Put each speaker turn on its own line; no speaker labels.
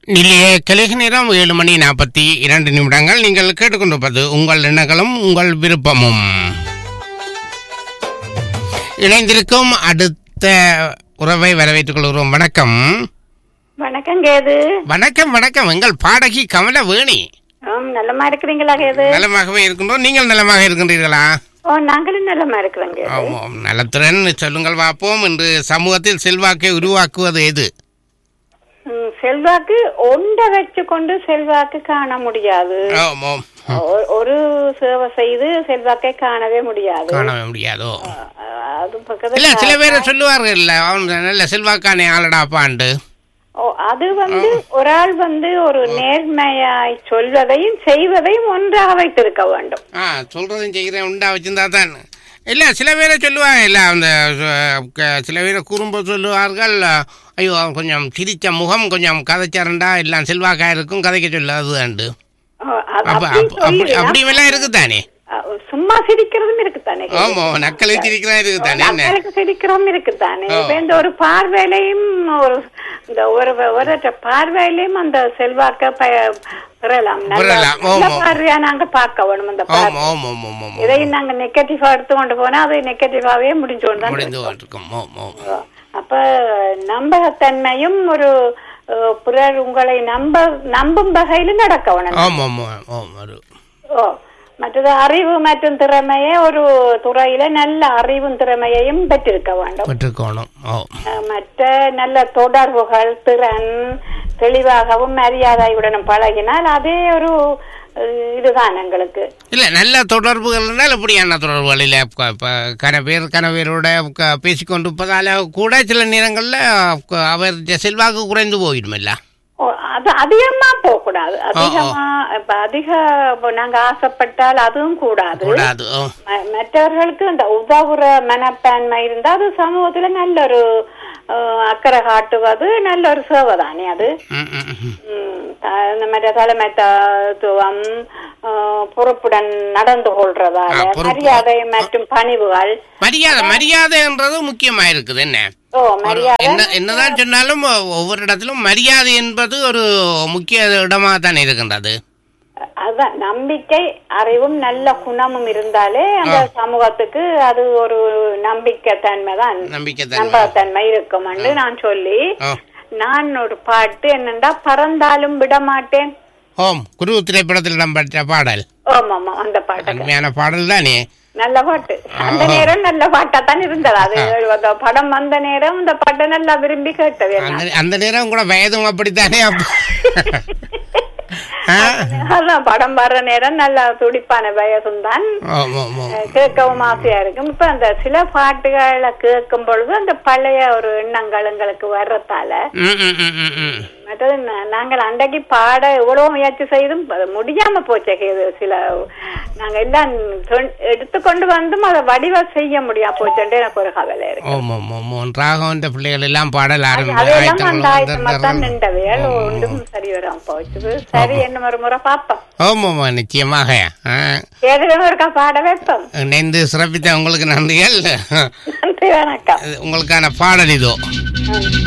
நிலைய கலிக நேரம் ஏழு மணி நாற்பத்தி இரண்டு நிமிடங்கள் நீங்கள் கேட்டுக்கொண்டிருப்பது உங்கள் எண்ணங்களும் உங்கள் விருப்பமும் இணைந்திருக்கும் அடுத்த உறவை வரவேற்றுக் கொள்கிறோம் வணக்கம்
வணக்கம் கேது
வணக்கம் வணக்கம் எங்கள் பாடகி கமல வேணி
ஆம் நலமா இருக்கிறீங்களா கேது
நலமாகவே இருக்கின்றோம் நீங்கள் நலமாக இருக்கின்றீர்களா
ஓ நாங்களும் நலமா இருக்கிறோம் கேது
ஆமாம் நலத்துடன் சொல்லுங்கள் பார்ப்போம் என்று சமூகத்தில் செல்வாக்கை உருவாக்குவது எது
ம், செல்வாக்கு ஒன்றை வச்சு கொண்டு செல்வாக்கு காண முடியாது
ஆமாம்
ஒ- ஒரு சேவை செய்து செல்வாக்கை காணவே முடியாது
காண முடியாதோ
அ- அது
இல்ல
பக்கத்துல
சில பேர் சொல்லுவார்கள் இல்ல அவன் நல்ல செல்வாக்கானே ஆளடாப்பாண்டு
ஓ, அது வந்து ஒரு ஆள் வந்து ஒரு நேர்மையாய் சொல்வதையும் செய்வதையும் ஒன்றாக வைத்திருக்க வேண்டும்
ஆ சொல்றதும் செய்கிறேன் உண்டா வச்சிருந்தா தான் இல்ல சில பேரை சொல்லுவாங்க இல்ல அந்த அஹ், க- சில பேரை குறும்ப சொல்லுவார்கள் ஐயோ அவன் கொஞ்சம் சிரிச்ச முகம் கொஞ்சம் கதைச்சாரண்டா எல்லாம் செல்வாக்கா இருக்கும் கதைக்க சொல்லாது
ஓ, அது
அப்ப
அப்படி
அப்ப- அப்படி
சொல்லி-
அப்படியெல்லாம் இருக்குதானே
அ, சும்மா சிரிக்கிறதும் இருக்குதானே கேது?
ஆமா நக்கலை சிரிக்கிறா இருக்குதானே என்ன
மக்களுக்கு சிரிக்கிறோம் இருக்குதானே
ஓ.
இப்ப இந்த ஒரு பார்வையிலையும் ஒரு இந்த ஒரு ஒரு பார்வையிலையும் அந்த செல்வாக்க ப- பெறலாம் நல்ல
பெறலாம்,
நல்ல
ஆமா.
பார்வையா நாங்க பார்க்க வேணும் அந்த
ஆமா
பார்வை
ஆமா ஆமா ஆமா ஆமா
இதையும் நாங்க நெகட்டிவா எடுத்து கொண்டு போனா அது நெகட்டிவாவே முடிஞ்சு கொண்டு தான்
முடிந்து
இருக்கும்.
இருக்கும் ஆமா ஆமா
ஓ. அப்ப நம்பகத்தன்மையும் ஒரு அஹ், பிறர் உங்களை நம்ப நம்பும் வகையில நடக்க வேணும்
ஆமா ஆமா ஆமா ஒரு
ஓ மற்றது அறிவு மற்றும் திறமையை ஒரு துறையில நல்ல அறிவும் திறமையையும் பெற்றிருக்க வேண்டும்
பெற்றுக்கோணும் ஓ
அஹ் மற்ற நல்ல தொடர்புகள் திறன் தெளிவாகவும் மரியாதையுடனும் பழகினால் அதே ஒரு அஹ், இதுதான் எங்களுக்கு
இல்ல நல்ல தொடர்புகள் இருந்தால் எப்படியான தொடர்புகள் இல்ல க- இப்ப கன பேர் கன பேரோட க- பேசிக்கொண்டு இருப்பதால கூட சில நேரங்கள்ல க- அவர் செல்வாக்கு குறைந்து போயிடுமில்ல
ஓ, அது அதிகமா போக கூடாது அதிகமா இப்ப அதிக இப்ப நாங்க ஆசைப்பட்டால் அதுவும் கூடாது
கூடாது ஓ.
ம- மற்றவர்களுக்கு இந்த உதவுற மனப்பான்மை இருந்தா அது சமூகத்துல நல்ல ஒரு அஹ், அக்கறை காட்டுவது நல்ல ஒரு சேவை தானே அது
ம், ம், ம்.
ம், த- இந்த மாதிரி தலைமைத்துவம் அஹ், பொறுப்புடன் நடந்து கொள்றதால
ஆ, பொறுப்பு.
மரியாதை மற்றும் பணிவுகள்
மரியாதை மரியாதைன்றது முக்கியமா இருக்குது என்ன
ஓ மரியாதை
என்ன என்னதான் சொன்னாலும் ஒவ்வொரு இடத்திலும் மரியாதை என்பது ஒரு முக்கிய இடமா தான் இருக்கின்றது
அதான் நம்பிக்கை அறிவும் நல்ல குணமும் இருந்தாலே அந்த சமூகத்துக்கு அது ஒரு நம்பிக்கை தன்மை தான்
நம்பிக்கை தன்மை
நம்பகத்தன்மை இருக்கும் நான் சொல்லி
ஓ
நான் ஒரு பாட்டு என்னண்டா பறந்தாலும் விட மாட்டேன்
ஓம் குரு திரைப்படத்தில் இடம்பெற்ற பாடல்
ஆமாமா அந்த பாட்டு
அருமையான பாடல் தானே
நல்ல பாட்டு அந்த நேரம் நல்ல பாட்டா தான் இருந்தது அது அந்த படம் வந்த நேரம் இந்த பாட்டை நல்லா விரும்பி கேட்டது என்ன
அந்த அந்த நேரம் கூட வயதும் அப்படித்தானே அப்ப- ஆ?
அதான் படம் வர்ற நேரம் நல்ல துடிப்பான வயசும் தான்
ஆமா, ஆமா.
கேட்கவும் ஆசையா இருக்கும் இப்ப அந்த சில பாட்டுகளை கேட்கும் பொழுது அந்த பழைய ஒரு எண்ணங்கள் எங்களுக்கு வர்றதால
ம், ம், ம், ம், ம்.
மற்றது நா- நாங்கள் அன்றைக்கு பாட எவ்வளவு முயற்சி செய்தும் அது முடியாம போச்சே இது சில நாங்க எல்லாம் சொன்- எடுத்துக்கொண்டு வந்தும் அதை வடிவ செய்ய முடியாம போச்சுட்டு எனக்கு ஒரு கவலை இருக்கு
ஆமா, ஆமா, ஆமா. ராகவன் இந்த பிள்ளைகள் எல்லாம் பாடல் ஆரம்பி
அதையெல்லாம் அந்த
ஆயத்தங்களும்
ஆயத்தமா தான்
வந்து-
நின்றவையால் ஒன்றும் சரி வராம போச்சு சரி என்ன ஒரு முறை பார்ப்போம்
ஆமா, ஆமா, நிச்சயமாக ஆ.
ஏதோ இருக்கா பாட வைப்போம்
இணைந்து சிறப்பித்த உங்களுக்கு நன்றிகள்
நன்றி வணக்கம்
உங்களுக்கான பாடல் இதோ
ம்.